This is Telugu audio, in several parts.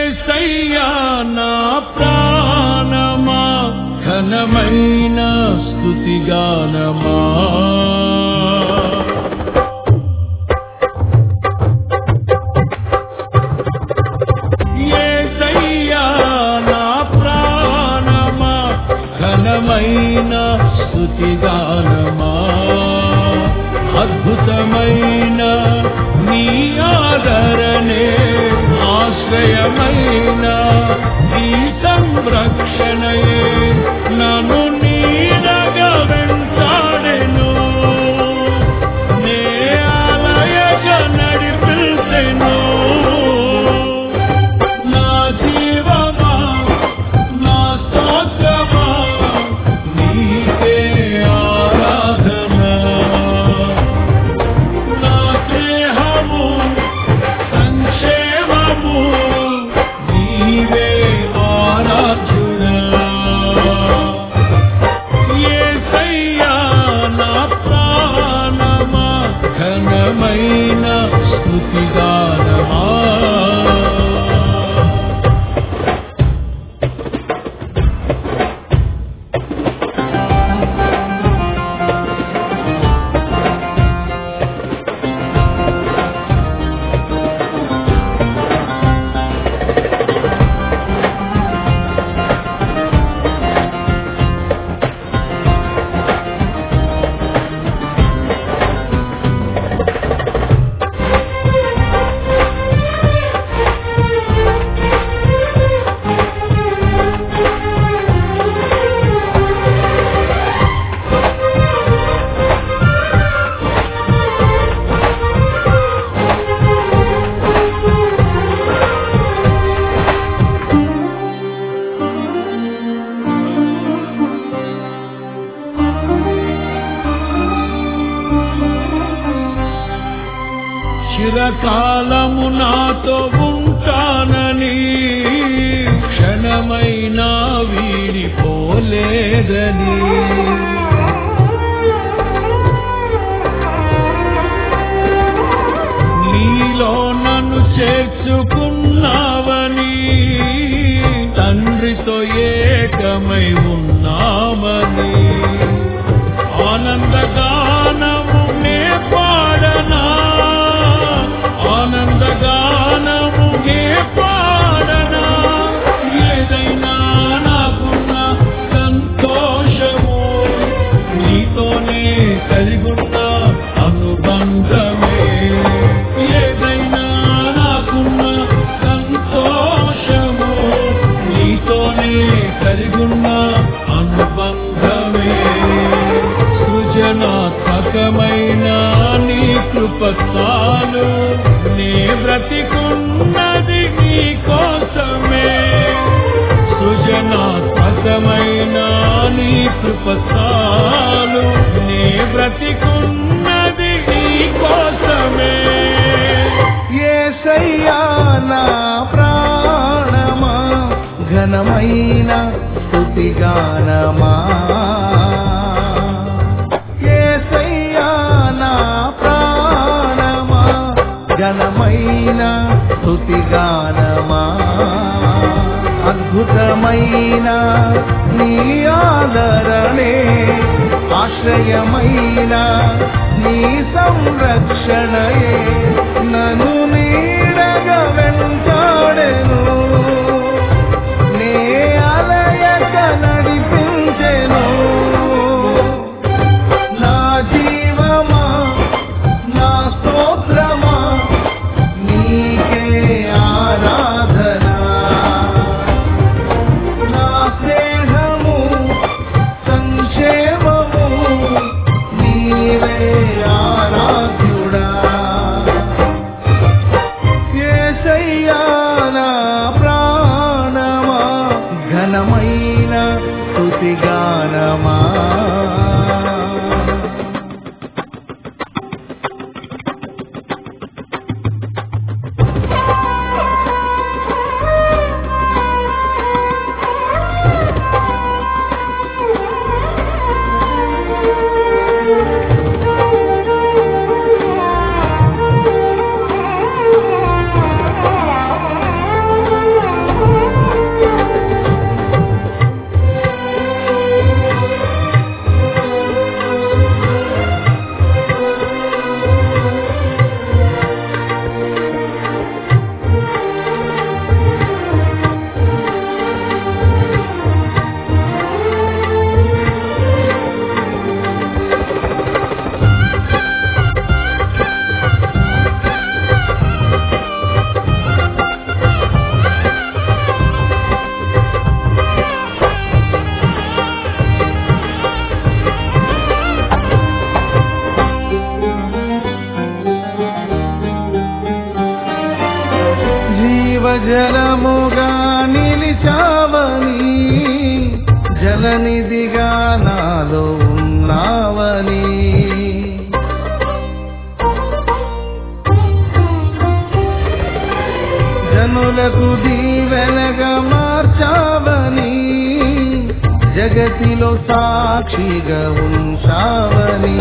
ఏసయ్యా నా ప్రాణమా ఘనమైన స్థుతిగానమా ఏసయ్యా నా ప్రాణమా ఘనమైన స్థుతిగానమా అద్భుతమైన నీ ఆదరణే ఆశ్రయమైన నీ సంరక్షణయే నన్ను నీడగా వెంటాడెను నే ఆలయగా నడిపించెను నా జీవమా నా స్తోత్రమా నీకే ఆరాధన నా స్నేహము సంక్షేమము నీవే ఆరాధుడా యేసయ్యా నా ప్రాణమా ఘనమైన స్తుతిగానమా చిరకాలము నాతో ఉంటానని క్షణమైనా వీడిపోలేదని నీలో నన్ను చేర్చుకున్నావని తండ్రితో ఏకమై ఉన్నామని ఆనందగానము నే పాడనా ఆనందగానము నే పాడనా ఏదైనా నాకున్న సంతోషము నీతోనే కలిగున్న అనుబంధమే ఏదైనా నాకున్న సంతోషము నీతోనే కలిగున్న అనుబంధమే సృజనాత్మకమైన నీ కృపత్వాలు నీ బ్రతికున్నది నీ కోసమే సృజనాత్మకమైన నీ కృపత్వాలు నీ బ్రతికున్నది నీ కోసమే ఏసయ్యా నా ప్రాణమా ఘనమైన స్థుతిగానమా ఏసయ్యా నా ప్రాణమా ఘనమైన స్థుతిగానమా అద్భుతమైన నీ ఆదరణే ఆశ్రయమైన నీ సంరక్షణయే నన్ను నీడగా వెంటాడెను నే అలయక నడిపించెను నా జీవమా నా స్తోత్రమా నీకే ఆరాధన నా స్నేహము సంక్షేమము నీవే ఆరాధ్యుడా యేసయ్యా నా ప్రాణమా ఘనమైన స్తుతిగానమా జీవజలముగా నిలిచావని జలనిధిగా నాలో ఉన్నావని జనులకు దీవెనగా మార్చావని జగతిలో సాక్షిగా ఉంచావని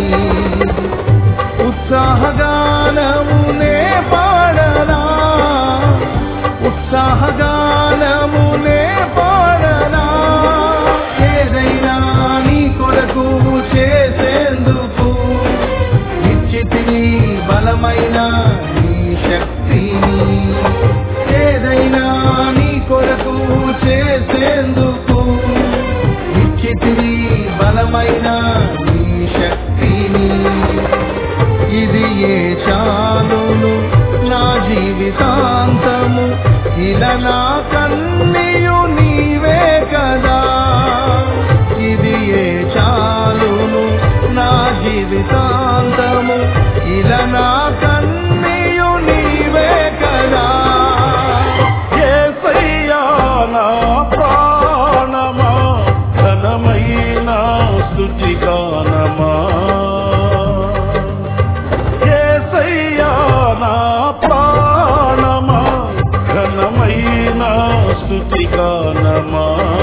ఉత్సాహగానమునే పాడనా ఉత్సాహగానమునే పాడనా ఏదైనా నీ కొరకు చేసేందుకు ఇచ్చితిని బలమైన నీ శక్తిని ఏదైనా నీ కొరకు చేసేందుకు ఇచ్చితిని బలమైన నీ శక్తిని ఇది ఏ చాలును నా జీవితాంతము ఇలా నా కన్నీయు నీవే కదా ఇది ఏ చాలును నా జీవితాంతము ఇలా నా కన్నీయు నీవే కదా యేసయ్యా నా ప్రాణమా ఘనమైన స్తుతిగానమా యేసయ్యా నా ప్రాణమా ఘనమైన స్తుతిగానమా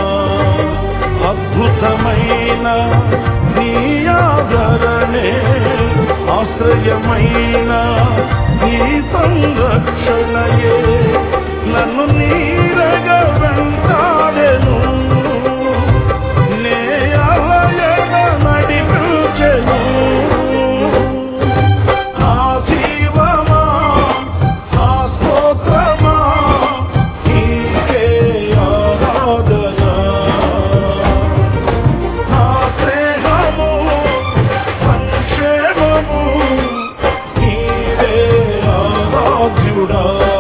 అద్భుతమైన నీ ఆదరణే ఆశ్రయమైన నీ సంరక్షణయే నన్ను నీరగ వెంటాడెను నే అలయన నడిపించెను నా జీవమా నా స్తోత్రమా నీకే ఆరాధన నా స్నేహము సంక్షేమము నీవే ఆరాధ్యుడా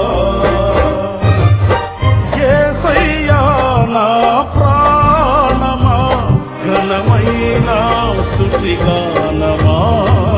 యేసయ్యా నా ప్రాణమా ఘనమైన స్తుతిగానమా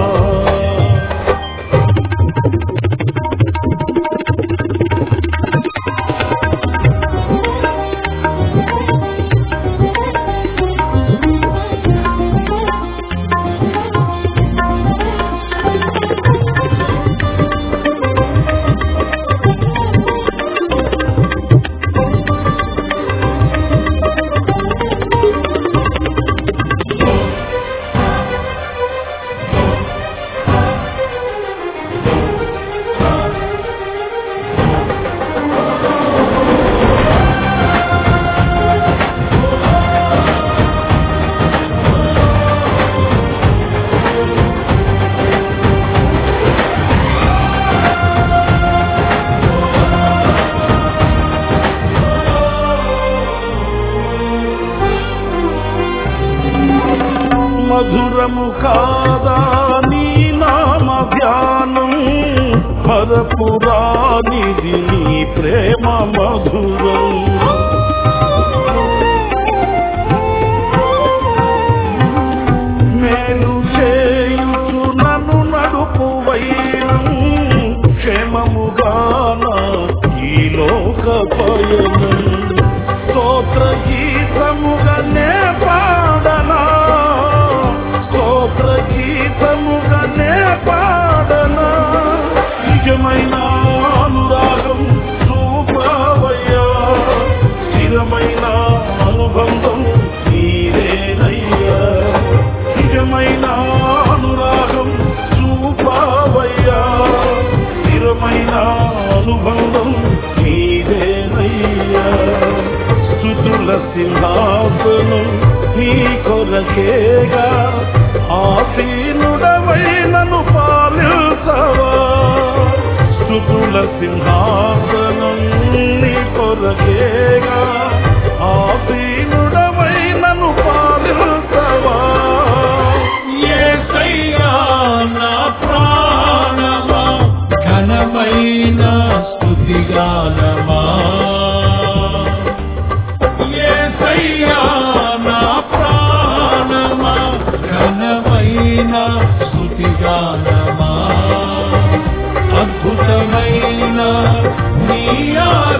మధురము కాదా నీ నామ ధ్యానం మరపురానిది నీ ప్రేమ మధురం మేలు చేయుచు నన్ను నడుపు వైరం క్షేమముగాన ఈ లోక పయనం స్తోత్ర గీతముగానే పాడనా స్తోత్ర గీతముగానే పాడనా నిజమైన అనురాగం చూపవయ్యా స్థిరమైన అనుబంధం నీరేనయ్యా నిజమైన అనురాగం చూపవయ్యా స్థిరమైన అనుబంధం నీదేనయ్యా స్థుతుల సింహాసనం నీ కొరకేగా ఆసీనుడవై నన్ను పాలించవా స్థుతుల సింహాసనం నీ కొరకేగా ఆసీనుడవై నన్ను పాలించవా యేసయ్యా నా ప్రాణమా ఘనమైన స్తుతిగానమా యేసయ్యా నా ప్రాణమా ఘనమైన స్తుతిగానమా అద్భుతమైన నీ ఆరాధన